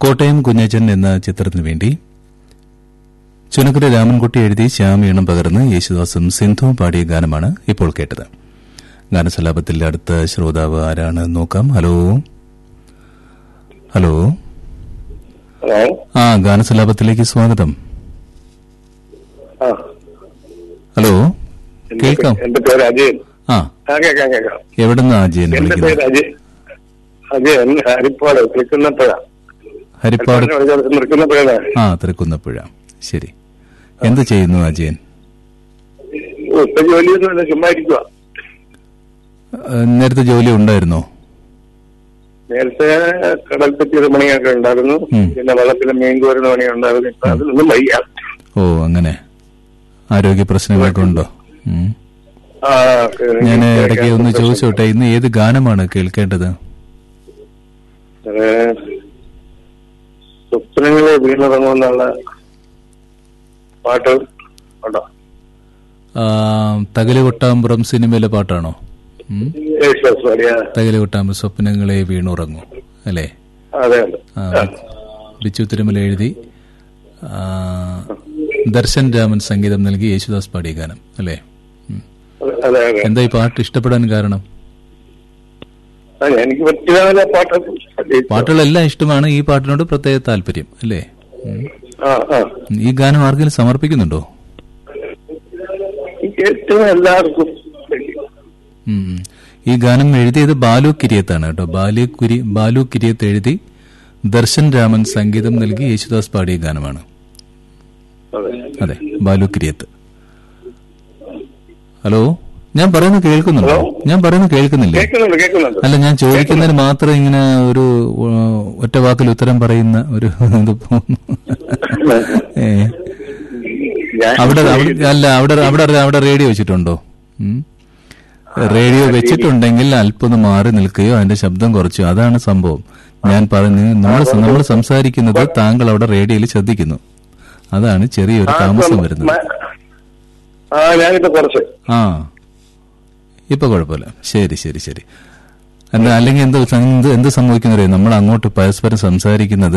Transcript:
കോട്ടയം കുഞ്ഞച്ചൻ എന്ന ചിത്രത്തിനു വേണ്ടി ചുനക്കര രാമൻകുട്ടി എഴുതി ശ്യാമീണം പകർന്ന് യേശുദാസും സിന്ധുവും പാടിയ ഗാനമാണ് ഇപ്പോൾ കേട്ടത് ഗാനസലാപത്തിൽ അടുത്ത ശ്രോതാവ് ആരാണ് നോക്കാം ഹലോ ഹലോ ഹലോ ആ ഗാനസലാപത്തിലേക്ക് സ്വാഗതം ആ ഹലോ എന്റെ കേൾക്കാം പേ- എന്റെ പേര് അജയൻ ആ ആ കേൾക്കാം കേൾക്കാം എവിടുന്ന് അജയൻ എന്റെ വിളിക്കുന്നത് പേര് അജയൻ അജയൻ ഹരിപ്പാട് തൃക്കുന്നപ്പുഴ ഹരിപ്പാട് തൃക്കുന്നപ്പുഴ ആ തൃക്കുന്നപ്പുഴ ശരി എന്ത് ചെയ്യുന്നു അജയൻ ഇപ്പൊ ജോലിയൊന്നുമില്ല ചുമ്മാ ഇരിക്കുക ഏ, നേരത്തെ ജോലി ഉണ്ടായിരുന്നോ നേരത്തെ കടൽപ്പറ്റിയുടെ പണിയൊക്കെ ഉണ്ടായിരുന്നു ഉം. പിന്നെ വെള്ളത്തിലെ മീൻ കോരുന്ന പണി ഉണ്ടായിരുന്നു ഇപ്പൊ അതിലൊന്നും വയ്യ ഓ അങ്ങനെ ആരോഗ്യ പ്രശ്നങ്ങളൊക്കെ ഉണ്ടോ ഉം. ആ, ഞാൻ ഇടയ്ക്ക് ഒന്ന് ചോദിച്ചോട്ടെ ഇന്ന് ഏത് ഗാനമാണ് കേൾക്കേണ്ടത് ഏ, സ്വപ്നങ്ങളെ വീണിറങ്ങുമെന്നുള്ള പാട്ട് ഉണ്ടോ ആ, തകല് കൊട്ടാമ്പുറം സിനിമയിലെ പാട്ടാണോ ഉം? യേശുദാസ് പാടിയ തകല് കൊട്ടാമ്പുറം സ്വപ്നങ്ങളെ വീണുറങ്ങും അല്ലേ അതെ അതെ ആ, ബിച്ചു തിരുമല എഴുതി ആ, ദർശൻ രാമൻ സംഗീതം നൽകി യേശുദാസ് പാടിയ ഗാനം അല്ലേ ഉം. അതെ അതെ എന്താ ഈ പാട്ട് ഇഷ്ടപ്പെടാൻ കാരണം ആ, എനിക്ക് പറ്റിയതല്ല പാട്ട് പാട്ടുകളെല്ലാം ഇഷ്ടമാണ് ഈ പാട്ടിനോട് പ്രത്യേക താല്പര്യം അല്ലേ ഉം. ആ ആ ഈ ഗാനം ആർക്കെങ്കിലും സമർപ്പിക്കുന്നുണ്ടോ എനിക്ക് ഏറ്റവും എല്ലാവർക്കും ഉം. ഈ ഗാനം എഴുതിയത് ബാലു കിരിയത്താണ് കേട്ടോ ബാലു കുരി ബാലു കിരിയത്ത് എഴുതി ദർശൻ രാമൻ സംഗീതം നൽകി യേശുദാസ് പാടിയ ഗാനമാണ് അതെ അതെ ബാലു കിരിയത്ത് ഹലോ ഞാൻ പറയുന്നത് കേൾക്കുന്നുണ്ടോ ഞാൻ പറയുന്നത് കേൾക്കുന്നില്ലേ കേൾക്കുന്നുണ്ട് കേൾക്കുന്നുണ്ട് അല്ല ഞാൻ ചോദിക്കുന്നതിന് മാത്രം ഇങ്ങനെ ഒരു ഏഹ്, ഒറ്റ വാക്കിൽ ഉത്തരം പറയുന്ന ഒരു ഇത് പോകുന്നു. ഏ. ഞാൻ അവിടെ അവിടെ- അല്ല അവിടെ അവിടെ അവിടെ റേഡിയോ വെച്ചിട്ടുണ്ടോ ഉം? റേഡിയോ വെച്ചിട്ടുണ്ടെങ്കിൽ അല്പം ഒന്ന് മാറി നിൽക്കുകയോ അതിന്റെ ശബ്ദം കുറച്ചോ അതാണ് സംഭവം ഞാൻ പറഞ്ഞു നമ്മൾ നമ്മൾ സംസാരിക്കുന്നത് താങ്കൾ അവിടെ റേഡിയോയിൽ ശ്രദ്ധിക്കുന്നു അതാണ് ചെറിയൊരു താമസം വരുന്നത് മ- ആ ഞാനിപ്പോ കുറച്ച് ആ ഇപ്പൊ കുഴപ്പമില്ല ശരി ശരി ശരി എന്താ അല്ലെങ്കിൽ എന്ത് എന്ത് എന്ത് സംഭവിക്കുന്നറിയോ നമ്മൾ അങ്ങോട്ട് പരസ്പരം സംസാരിക്കുന്നത്